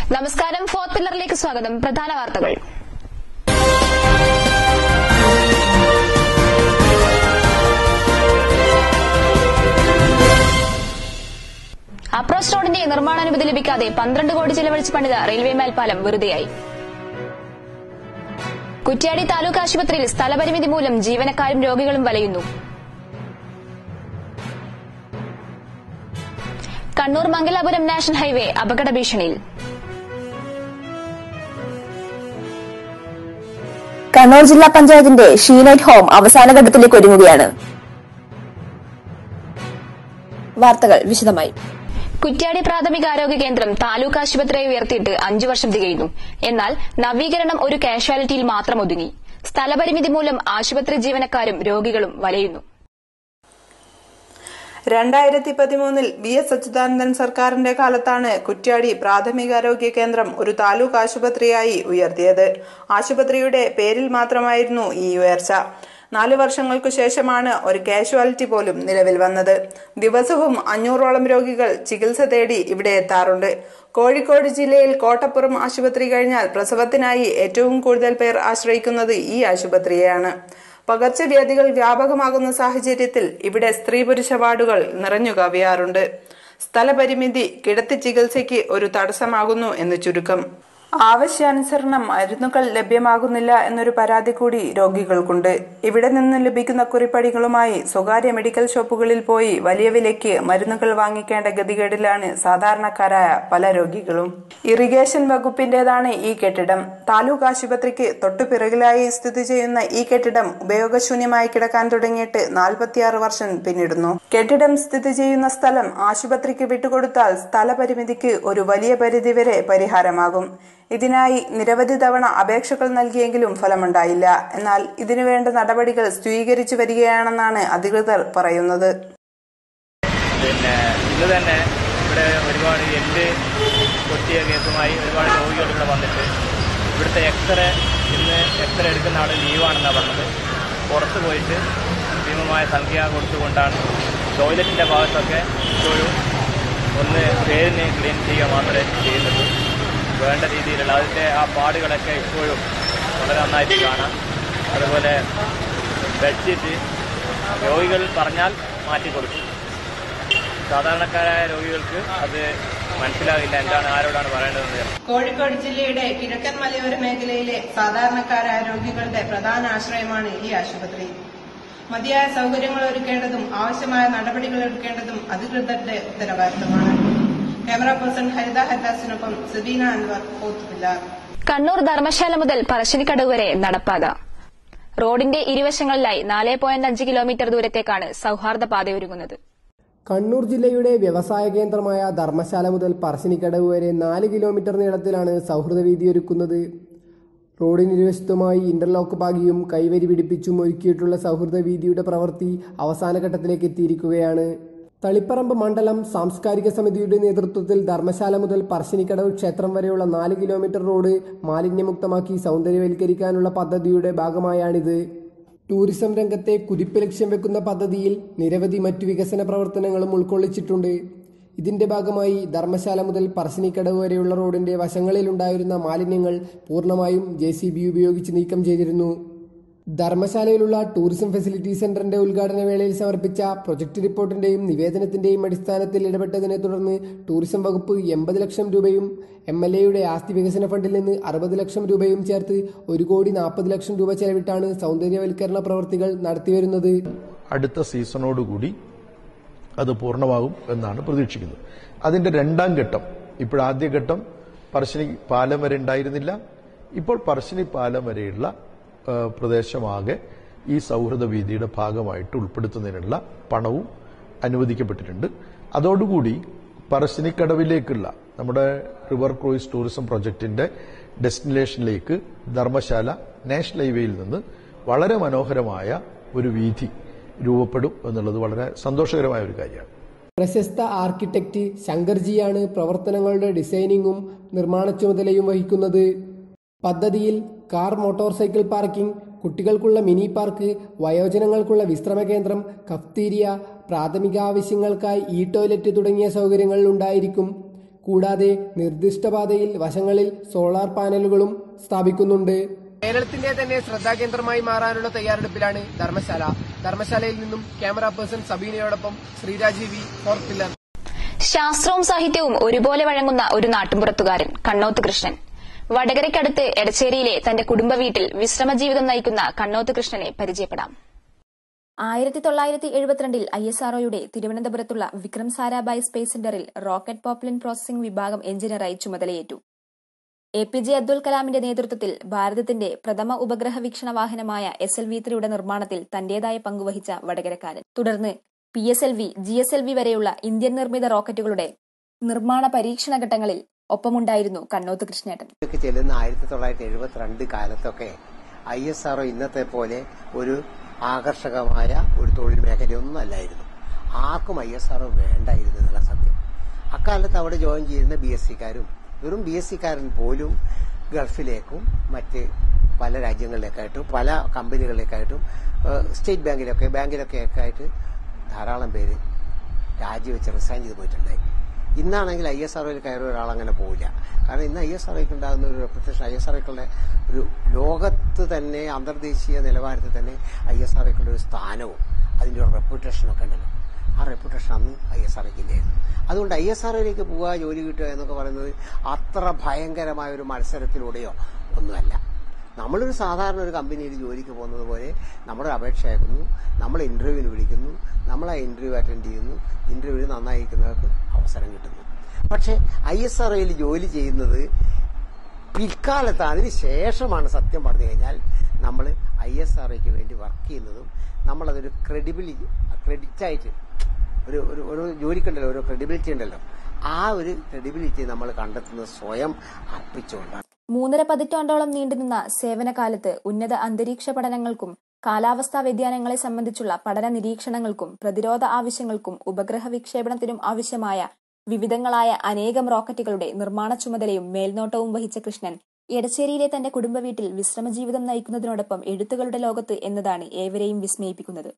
നമസ്കാരം ഫോർത്ത് പില്ലറിലേക്ക് സ്വാഗതം പ്രധാന വാർത്തകൾ അപ്രോച്ച് റോഡിന്റെ നിർമ്മാണാനുമതി ലഭിക്കാതെ പന്ത്രണ്ട് കോടി ചെലവഴിച്ച് പണിത റെയിൽവേ മേൽപ്പാലം വെറുതെയായി കുറ്റ്യാടി താലൂക്ക് ആശുപത്രിയിൽ സ്ഥലപരിമിതി മൂലം ജീവനക്കാരും രോഗികളും വലയുന്നു കണ്ണൂർ മംഗലാപുരം നാഷണൽ ഹൈവേ അപകട ഭീഷണിയിൽ കണ്ണൂർ ജില്ലാ പഞ്ചായത്തിന്റെ ഷീനൈറ്റ് ഹോം അവസാന ഘട്ടത്തിലേക്ക് ഒരുങ്ങുകയാണ് വാർത്തകൾ വിശദമായി കുറ്റ്യാടി പ്രാഥമികാരോഗ്യ കേന്ദ്രം താലൂക്ക് ആശുപത്രിയായി ഉയർത്തിയിട്ട് അഞ്ചു വർഷം തികയുന്നു എന്നാൽ നവീകരണം ഒരു കാഷ്വാലിറ്റിയിൽ മാത്രം ഒതുങ്ങി സ്ഥലപരിമിതി മൂലം ആശുപത്രി ജീവനക്കാരും രോഗികളും വലയുന്നു രണ്ടായിരത്തി പതിമൂന്നിൽ വി എസ് അച്യുതാനന്ദൻ സർക്കാരിന്റെ കാലത്താണ് കുറ്റ്യാടി പ്രാഥമികാരോഗ്യ കേന്ദ്രം ഒരു താലൂക്ക് ആശുപത്രിയായി ഉയർത്തിയത് ആശുപത്രിയുടെ പേരിൽ മാത്രമായിരുന്നു ഈ ഉയർച്ച നാല് വർഷങ്ങൾക്കു ശേഷമാണ് ഒരു കാഷ്വാലിറ്റി പോലും നിലവിൽ വന്നത് ദിവസവും അഞ്ഞൂറോളം രോഗികൾ ചികിത്സ തേടി ഇവിടെ എത്താറുണ്ട് കോഴിക്കോട് ജില്ലയിൽ കോട്ടപ്പുറം ആശുപത്രി കഴിഞ്ഞാൽ പ്രസവത്തിനായി ഏറ്റവും കൂടുതൽ പേർ ആശ്രയിക്കുന്നത് ഈ ആശുപത്രിയെയാണ് പകർച്ചവ്യാധികൾ വ്യാപകമാകുന്ന സാഹചര്യത്തിൽ ഇവിടെ സ്ത്രീ പുരുഷ വാർഡുകൾ നിറഞ്ഞു കവിയാറുണ്ട് സ്ഥലപരിമിതി കിടത്തി ചികിത്സയ്ക്ക് ഒരു തടസ്സമാകുന്നു എന്ന് ചുരുക്കം ആവശ്യാനുസരണം മരുന്നുകൾ ലഭ്യമാകുന്നില്ല എന്നൊരു പരാതി കൂടി രോഗികൾക്കുണ്ട് ഇവിടെ നിന്ന് ലഭിക്കുന്ന കുറിപ്പടികളുമായി സ്വകാര്യ മെഡിക്കൽ ഷോപ്പുകളിൽ പോയി വലിയ വിലയ്ക്ക് മരുന്നുകൾ വാങ്ങിക്കേണ്ട ഗതികേടിലാണ് സാധാരണക്കാരായ പല രോഗികളും ഇറിഗേഷൻ വകുപ്പിന്റേതാണ് ഈ കെട്ടിടം താലൂക്ക് ആശുപത്രിക്ക് തൊട്ടുപിറകിലായി സ്ഥിതി ചെയ്യുന്ന ഈ കെട്ടിടം ഉപയോഗശൂന്യമായി കിടക്കാൻ തുടങ്ങിയിട്ട് നാൽപ്പത്തിയാറ് വർഷം പിന്നിടുന്നു കെട്ടിടം സ്ഥിതി ചെയ്യുന്ന സ്ഥലം ആശുപത്രിക്ക് വിട്ടുകൊടുത്താൽ സ്ഥലപരിമിതിക്ക് ഒരു വലിയ പരിധിവരെ പരിഹാരമാകും ഇതിനായി നിരവധി തവണ അപേക്ഷകൾ നൽകിയെങ്കിലും ഫലമുണ്ടായില്ല എന്നാൽ ഇതിനുവേണ്ട നടപടികൾ സ്വീകരിച്ചു വരികയാണെന്നാണ് അധികൃതർ പറയുന്നത് പിന്നെ ഇന്ന് തന്നെ ഇവിടെ ഒരുപാട് എല്ല് പൊട്ടിയ കേസുമായി ഒരുപാട് രോഗികൾ ഇവിടെ വന്നിട്ട് ഇവിടുത്തെ എക്സ്റേ ഇന്ന് എക്സ്റേ എടുക്കുന്ന ആൾ ലീവാണെന്നാണ് പറഞ്ഞത് പുറത്ത് പോയിട്ട് ഭീമമായ സംഖ്യ കൊടുത്തുകൊണ്ടാണ് ടോയ്ലറ്റിൻ്റെ ഭാഗത്തൊക്കെ ഇപ്പോഴും ഒന്ന് പേരിന് ക്ലീൻ ചെയ്യുക മാത്രമേ ചെയ്യുന്നുള്ളൂ വേണ്ട രീതിയിലുള്ള അതിൻ്റെ ആ പാടുകളൊക്കെ ഇപ്പോഴും വളരെ നന്നായിട്ട് കാണാം അതുപോലെ ബെഡ്ഷീറ്റ് രോഗികൾ പറഞ്ഞാൽ മാറ്റി കൊടുക്കും സാധാരണക്കാരായ രോഗികൾക്ക് അത് മനസ്സിലാകില്ല എന്താണ് ആരോടാണ് പറയേണ്ടതെന്ന് കോഴിക്കോട് ജില്ലയുടെ കിഴക്കൻ മലയോര മേഖലയിലെ സാധാരണക്കാരായ രോഗികളുടെ പ്രധാന ആശ്രയമാണ് ഈ ആശുപത്രി മതിയായ സൗകര്യങ്ങൾ ഒരുക്കേണ്ടതും ആവശ്യമായ നടപടികൾ എടുക്കേണ്ടതും അധികൃതരുടെ ഉത്തരവാദിത്തമാണ് ക്യാമറ പേഴ്സൺ ഹരിത ഹരിദാസിനൊപ്പം സുബീന അൻവർ പോത്തുപില്ലാർ കണ്ണൂർ ധർമ്മശാല മുതൽ പറശ്ശിനിക്കടവ് വരെ നടപ്പാത റോഡിന്റെ ഇരുവശങ്ങളിലായി നാല് പോയിന്റ് അഞ്ച് കിലോമീറ്റർ ദൂരത്തേക്കാണ് സൌഹാർദ്ദ പാതയൊരുങ്ങുന്നത് കണ്ണൂർ ജില്ലയുടെ വ്യവസായ കേന്ദ്രമായ ധർമ്മശാല മുതൽ പറശ്ശിനിക്കടവ് വരെ നാല് കിലോമീറ്റർ നീളത്തിലാണ് സൗഹൃദ വീതി ഒരുക്കുന്നത് റോഡിനിരുവശത്തുമായി ഇന്റർലോക്ക് പാകിയും കൈവരി പിടിപ്പിച്ചും ഒരുക്കിയിട്ടുള്ള സൗഹൃദ വീതിയുടെ പ്രവൃത്തി അവസാന ഘട്ടത്തിലേക്ക് എത്തിയിരിക്കുകയാണ് തളിപ്പറമ്പ് മണ്ഡലം സാംസ്കാരിക സമിതിയുടെ നേതൃത്വത്തിൽ ധർമ്മശാല മുതൽ പറശ്ശിനിക്കടവ് ക്ഷേത്രം വരെയുള്ള നാല് കിലോമീറ്റർ റോഡ് മാലിന്യമുക്തമാക്കി സൗന്ദര്യവൽക്കരിക്കാനുള്ള പദ്ധതിയുടെ ഭാഗമായാണിത് ടൂറിസം രംഗത്തെ കുതിപ്പ് ലക്ഷ്യം വെക്കുന്ന പദ്ധതിയിൽ നിരവധി മറ്റു വികസന പ്രവർത്തനങ്ങളും ഉൾക്കൊള്ളിച്ചിട്ടുണ്ട് ഇതിന്റെ ഭാഗമായി ധർമ്മശാല മുതൽ പറശ്ശിനിക്കടവ് വരെയുള്ള റോഡിന്റെ വശങ്ങളിലുണ്ടായിരുന്ന മാലിന്യങ്ങൾ പൂർണ്ണമായും ജെ സി ബി ഉപയോഗിച്ച് നീക്കം ചെയ്തിരുന്നു ധർമ്മശാലയിലുള്ള ടൂറിസം ഫെസിലിറ്റി സെന്ററിന്റെ ഉദ്ഘാടന വേളയിൽ സമർപ്പിച്ച പ്രൊജക്ട് റിപ്പോർട്ടിന്റെയും നിവേദനത്തിന്റെയും അടിസ്ഥാനത്തിൽ ഇടപെട്ടതിനെ തുടർന്ന് ടൂറിസം വകുപ്പ് എൺപത് ലക്ഷം രൂപയും എം എൽ എയുടെ ആസ്തി വികസന ഫണ്ടിൽ നിന്ന് അറുപത് ലക്ഷം രൂപയും ചേർത്ത് ഒരു കോടി നാൽപ്പത് ലക്ഷം രൂപ ചെലവിട്ടാണ് സൗന്ദര്യവൽക്കരണ പ്രവർത്തികൾ നടത്തിവരുന്നത് അടുത്ത സീസണോടുകൂടി അത് പൂർണ്ണമാകും എന്നാണ് പ്രതീക്ഷിക്കുന്നത് അതിന്റെ രണ്ടാം ഘട്ടം ഇപ്പോഴാദ്യ ഘട്ടം പറശ്ശിനി പാലം വരെ ഉണ്ടായിരുന്നില്ല ഇപ്പോൾ പറശ്ശിനി പാലം വരെയുള്ള ആ, പ്രദേശമാകെ ഈ സൗഹൃദ വീതിയുടെ ഭാഗമായിട്ട് ഉൾപ്പെടുത്തുന്നതിനുള്ള പണവും അനുവദിക്കപ്പെട്ടിട്ടുണ്ട് അതോടുകൂടി പറശ്ശിനിക്കടവിലേക്കുള്ള നമ്മുടെ റിവർ ക്രൂയിസ് ടൂറിസം പ്രൊജക്ടിന്റെ ഡെസ്റ്റിനേഷനിലേക്ക് ധർമ്മശാല നാഷണൽ ഹൈവേയിൽ നിന്ന് വളരെ മനോഹരമായ ഒരു വീഥി രൂപപ്പെടും എന്നുള്ളത് വളരെ സന്തോഷകരമായ ഒരു കാര്യമാണ് പ്രശസ്ത ആർക്കിടെക്ട് ശങ്കർജിയാണ് പ്രവർത്തനങ്ങളുടെ ഡിസൈനിങ്ങും നിർമ്മാണ ചുമതലയും വഹിക്കുന്നത് പദ്ധതിയിൽ കാർ മോട്ടോർ സൈക്കിൾ പാർക്കിംഗ് കുട്ടികൾക്കുള്ള മിനി പാർക്ക് വയോജനങ്ങൾക്കുള്ള വിശ്രമ കേന്ദ്രം കഫ്തീരിയ പ്രാഥമിക ആവശ്യങ്ങൾക്കായി ഇ ടോയ്ലറ്റ് തുടങ്ങിയ സൗകര്യങ്ങൾ ഉണ്ടായിരിക്കും കൂടാതെ നിർദ്ദിഷ്ട പാതയിൽ വശങ്ങളിൽ സോളാർ പാനലുകളും സ്ഥാപിക്കുന്നുണ്ട് കേരളത്തിന്റെ തന്നെ ശ്രദ്ധാകേന്ദ്രമായി മാറാനുള്ള തയ്യാറെടുപ്പിലാണ് ധർമ്മശാല ധർമ്മശാലയിൽ നിന്നും ക്യാമറ പേഴ്സൺ സബീനയോടൊപ്പം ശ്രീരാജ് വി ഫോർ പില്ലർ ശാസ്ത്രവും സാഹിത്യവും ഒരുപോലെ വഴങ്ങുന്ന ഒരു നാട്ടുമ്പുറത്തുകാരൻ കണ്ണോത്ത് കൃഷ്ണൻ വടകരയ്ക്കടുത്ത് എടച്ചേരിയിലെ തന്റെ കുടുംബ വീട്ടിൽ വിശ്രമജീവിതം നയിക്കുന്ന കണ്ണോത്ത് കൃഷ്ണനെ പരിചയപ്പെടാം ആയിരത്തി തൊള്ളായിരത്തി എഴുപത്തിരണ്ടിൽ ഐ എസ് ആർഒയുടെ തിരുവനന്തപുരത്തുള്ള വിക്രം സാരാഭായ് സ്പേസ് സെന്ററിൽ റോക്കറ്റ് പോപ്ലിൻ പ്രോസസിംഗ് വിഭാഗം എഞ്ചിനീയറായി ചുമതലയേറ്റു എ പി ജെ അബ്ദുൽ കലാമിന്റെ നേതൃത്വത്തിൽ ഭാരതത്തിന്റെ പ്രഥമ ഉപഗ്രഹ വീക്ഷണ വാഹനമായ എസ് എൽ വി ത്രീയുടെ നിർമ്മാണത്തിൽ തന്റേതായ പങ്കുവഹിച്ച വടകരക്കാരൻ തുടർന്ന് P S L V G S L V വരെയുള്ള ഇന്ത്യൻ നിർമ്മിത റോക്കറ്റുകളുടെ നിർമ്മാണ പരീക്ഷണ ഘട്ടങ്ങളിൽ ഒപ്പമുണ്ടായിരുന്നു കണ്ണോത്ത് കൃഷ്ണേട്ടൻ ഒക്കെ ചെല്ലുന്ന ആയിരത്തി തൊള്ളായിരത്തി എഴുപത്തിരണ്ട് കാലത്തൊക്കെ ഐ എസ് ആർഒ ഇന്നത്തെ പോലെ ഒരു ആകർഷകമായ ഒരു തൊഴിൽ മേഖലയൊന്നും അല്ലായിരുന്നു ആർക്കും ഐ എസ് ആർഒ വേണ്ടായിരുന്നു എന്നുള്ള സത്യം അക്കാലത്ത് അവിടെ ജോയിൻ ചെയ്യുന്ന ബി എസ് സിക്കാരും വെറും ബി എസ് സിക്കാരൻ പോലും ഗൾഫിലേക്കും മറ്റ് പല രാജ്യങ്ങളിലേക്കായിട്ടും പല കമ്പനികളിലേക്കായിട്ടും ഏഹ്, സ്റ്റേറ്റ് ബാങ്കിലൊക്കെ ബാങ്കിലൊക്കെ ഒക്കെ ആയിട്ട് ധാരാളം പേര് രാജിവെച്ച് റിസൈൻ ചെയ്ത് പോയിട്ടുണ്ടായി ഇന്നാണെങ്കിൽ ഐ എസ് ആർഒയിൽ കയറിയ ഒരാൾ അങ്ങനെ പോവില്ല കാരണം ഇന്ന് ഐ എസ് ആർഒയ്ക്ക് ഉണ്ടാകുന്ന ഒരു റെപ്യൂട്ടേഷൻ ഐ എസ് ആർഒയ്ക്കുള്ള ഒരു ലോകത്ത് തന്നെ അന്തർദേശീയ നിലവാരത്തിൽ തന്നെ ഐ എസ് ആർഒയ്ക്കുള്ള ഒരു സ്ഥാനവും അതിന്റെ ഒരു റെപ്യൂട്ടേഷനും ഒക്കെ ഉണ്ടല്ലോ ആ റെപ്യൂട്ടേഷൻ അന്ന് ഐ എസ് ആർഒയ്ക്ക് ഇല്ലായിരുന്നു അതുകൊണ്ട് ഐ എസ് ആർഒയിലേക്ക് പോവുക ജോലി കിട്ടുക എന്നൊക്കെ പറയുന്നത് അത്ര ഭയങ്കരമായ ഒരു മത്സരത്തിലൂടെയോ ഒന്നുമല്ല നമ്മളൊരു സാധാരണ ഒരു കമ്പനിയിൽ ജോലിക്ക് പോകുന്നത് പോലെ നമ്മുടെ അപേക്ഷ അയക്കുന്നു നമ്മൾ ഇന്റർവ്യൂവിന് വിളിക്കുന്നു നമ്മൾ ആ ഇന്റർവ്യൂ അറ്റൻഡ് ചെയ്യുന്നു ഇന്റർവ്യൂവിൽ നന്നായിരിക്കുന്നവർക്ക് അവസരം കിട്ടുന്നു പക്ഷെ ഐ എസ് ആർ ജോലി ചെയ്യുന്നത് പിൽക്കാലത്ത് അതിന് ശേഷമാണ് സത്യം പറഞ്ഞു കഴിഞ്ഞാൽ നമ്മൾ ഐ എസ് ആർ വേണ്ടി വർക്ക് ചെയ്യുന്നതും നമ്മളതൊരു ക്രെഡിബിലിറ്റി ക്രെഡിറ്റ് ആയിട്ട് ഒരു ഒരു ഒരു ജോലിക്കുണ്ടല്ലോ ഒരു ക്രെഡിബിലിറ്റി ഉണ്ടല്ലോ ആ ഒരു ക്രെഡിബിലിറ്റി നമ്മൾ കണ്ടെത്തുന്നത് സ്വയം അർപ്പിച്ചുകൊണ്ടാണ് മൂന്നര പതിറ്റാണ്ടോളം നീണ്ടുനിന്ന സേവനകാലത്ത് ഉന്നത അന്തരീക്ഷ പഠനങ്ങൾക്കും കാലാവസ്ഥാ വ്യതിയാനങ്ങളെ സംബന്ധിച്ചുള്ള പഠന നിരീക്ഷണങ്ങൾക്കും പ്രതിരോധ ആവശ്യങ്ങൾക്കും ഉപഗ്രഹ വിക്ഷേപണത്തിനും ആവശ്യമായ വിവിധങ്ങളായ അനേകം റോക്കറ്റുകളുടെ നിർമ്മാണ ചുമതലയും മേൽനോട്ടവും വഹിച്ച കൃഷ്ണൻ എടച്ചേരിയിലെ തന്റെ കുടുംബ വീട്ടിൽ വിശ്രമജീവിതം നയിക്കുന്നതിനോടൊപ്പം എഴുത്തുകളുടെ ലോകത്ത് എന്നതാണ് ഏവരെയും വിസ്മയിപ്പിക്കുന്നത്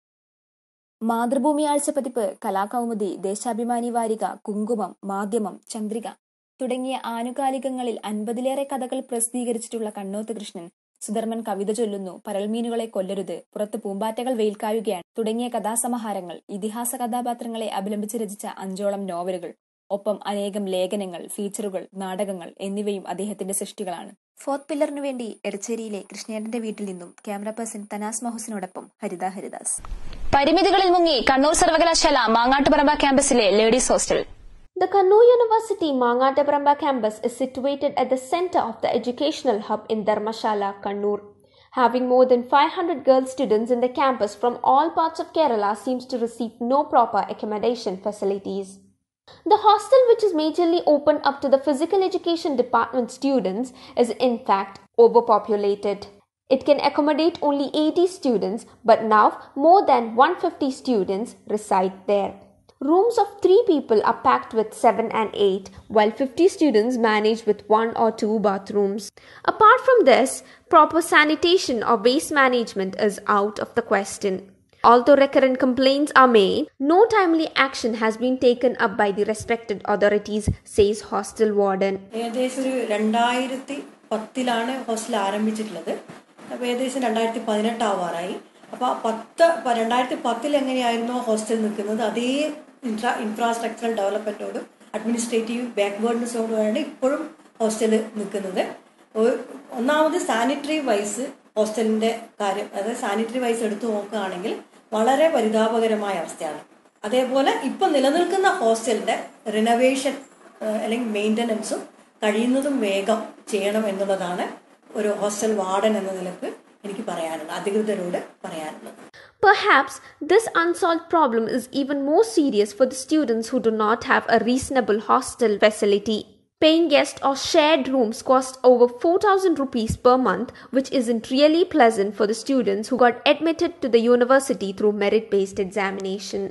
മാതൃഭൂമി ആഴ്ചപ്പതിപ്പ് കലാകൗമുദി ദേശാഭിമാനി വാരിക കുങ്കുമം മാധ്യമം ചന്ദ്രിക തുടങ്ങിയ ആനുകാലികങ്ങളിൽ അൻപതിലേറെ കഥകൾ പ്രസിദ്ധീകരിച്ചിട്ടുള്ള കണ്ണോത്ത് കൃഷ്ണൻ സുധർമ്മൻ കവിത ചൊല്ലുന്നു പരൽമീനുകളെ കൊല്ലരുത് പുറത്ത് പൂമ്പാറ്റകൾ വെയിൽക്കായുകയാണ് തുടങ്ങിയ കഥാസമാഹാരങ്ങൾ ഇതിഹാസ കഥാപാത്രങ്ങളെ അവലംബിച്ച് രചിച്ച അഞ്ചോളം നോവലുകൾ ഒപ്പം അനേകം ലേഖനങ്ങൾ ഫീച്ചറുകൾ നാടകങ്ങൾ എന്നിവയും അദ്ദേഹത്തിന്റെ സൃഷ്ടികളാണ് ഫോർത്ത് പില്ലറിനു വേണ്ടി എടച്ചേരിയിലെ കൃഷ്ണേട്ടന്റെ വീട്ടിൽ നിന്നും ക്യാമറ പേഴ്സൺ തനാസ് മഹുസിനോടൊപ്പം ഹരിത ഹരിദാസ് പരിമിതികളിൽ മുങ്ങി കണ്ണൂർ സർവകലാശാല മാങ്ങാട്ടുപറമ്പ ക്യാമ്പസിലെ ladies hostel The Kannur University Mangataparamba campus is situated at the center of the educational hub in Dharmashala, Kannur. Having more than 500 girl students in the campus from all parts of Kerala seems to receive no proper accommodation facilities. The hostel, which is majorly open up to the physical education department students, is in fact overpopulated. It can accommodate only 80 students, but now more than 150 students reside there. Rooms of 3 people are packed with 7 and 8, while 50 students manage with 1 or 2 bathrooms. Apart from this, proper sanitation or waste management is out of the question. Although recurrent complaints are made, no timely action has been taken up by the respected authorities, says hostel warden. ഏകദേശം ഒരു രണ്ടായിരത്തി പത്തിലാണ് hostel ആരംഭിച്ചിട്ടുള്ളത് അപ്പോൾ ഏകദേശം രണ്ടായിരത്തി പതിനെട്ട് ആവാറായി അപ്പോൾ ആ പത്ത് പ- രണ്ടായിരത്തി പത്തിൽ എങ്ങനെയായിരുന്നോ ഹോസ്റ്റൽ നിൽക്കുന്നത് അതേ ഇൻഫ്രാ ഇൻഫ്രാസ്ട്രക്ചറൽ ഡെവലപ്മെൻറ്റോടും അഡ്മിനിസ്ട്രേറ്റീവ് ബാക്ക്വേർഡ്നെസ്സോടുമാണ് ഇപ്പോഴും ഹോസ്റ്റൽ നിൽക്കുന്നത് ഒ- ഒന്നാമത് സാനിറ്ററി വൈസ് ഹോസ്റ്റലിൻ്റെ കാര്യം അതായത് സാനിറ്ററി വൈസ് എടുത്തു നോക്കുകയാണെങ്കിൽ വളരെ പരിതാപകരമായ അവസ്ഥയാണ് അതേപോലെ ഇപ്പം നിലനിൽക്കുന്ന ഹോസ്റ്റലിന്റെ റിനോവേഷൻ അല്ലെങ്കിൽ മെയിൻ്റനൻസും കഴിയുന്നതും വേഗം ചെയ്യണം എന്നുള്ളതാണ് ഒരു ഹോസ്റ്റൽ വാർഡൻ എന്ന നിലക്ക് എനിക്ക് പറയാനുള്ളത് അധികൃതരോട് പറയാനുള്ളത് Perhaps this unsolved problem is even more serious for the students who do not have a reasonable hostel facility. Paying guest or shared rooms cost over 4000 rupees per month, which isn't really pleasant for the students who got admitted to the university through merit based examination.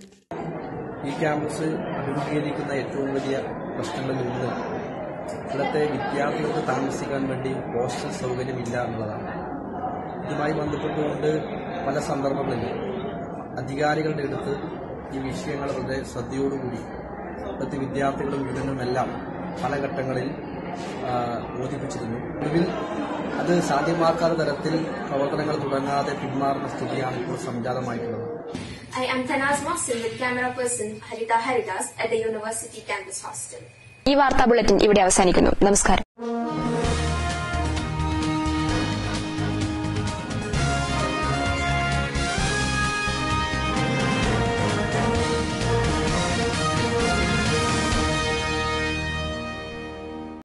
ഈ campus അഭിമുഖീകരിക്കുന്ന ഏറ്റവും വലിയ പ്രശ്നങ്ങളിലൊന്ന് ഇവിടുത്തെ വിദ്യാർത്ഥികൾക്ക് താമസിക്കാൻ വേണ്ടി hostel സൗകര്യമില്ല എന്നുള്ളതാണ് ഇതുമായി ബന്ധപ്പെട്ടുകൊണ്ട് പല സന്ദർഭങ്ങളിലും അധികാരികളുടെ അടുത്ത് ഈ വിഷയങ്ങൾ വളരെ ശ്രദ്ധയോടുകൂടി ഇവിടുത്തെ വിദ്യാർത്ഥികളും യൂണിയനുമെല്ലാം പല ഘട്ടങ്ങളിൽ ആ, ബോധിപ്പിച്ചിരുന്നു ഒടുവിൽ അത് സാധ്യമാക്കാത്ത തരത്തിൽ പ്രവർത്തനങ്ങൾ തുടങ്ങാതെ പിന്മാറുന്ന സ്ഥിതിയാണ് ഇപ്പോൾ സംജാതമായിട്ടുള്ളത് I am Tanaz Mohsin with camera person Harita Haridas at the University Campus Hostel. ഈ വാർത്താ ബുള്ളറ്റിൻ ഇവിടെ അവസാനിക്കുന്നു നമസ്കാരം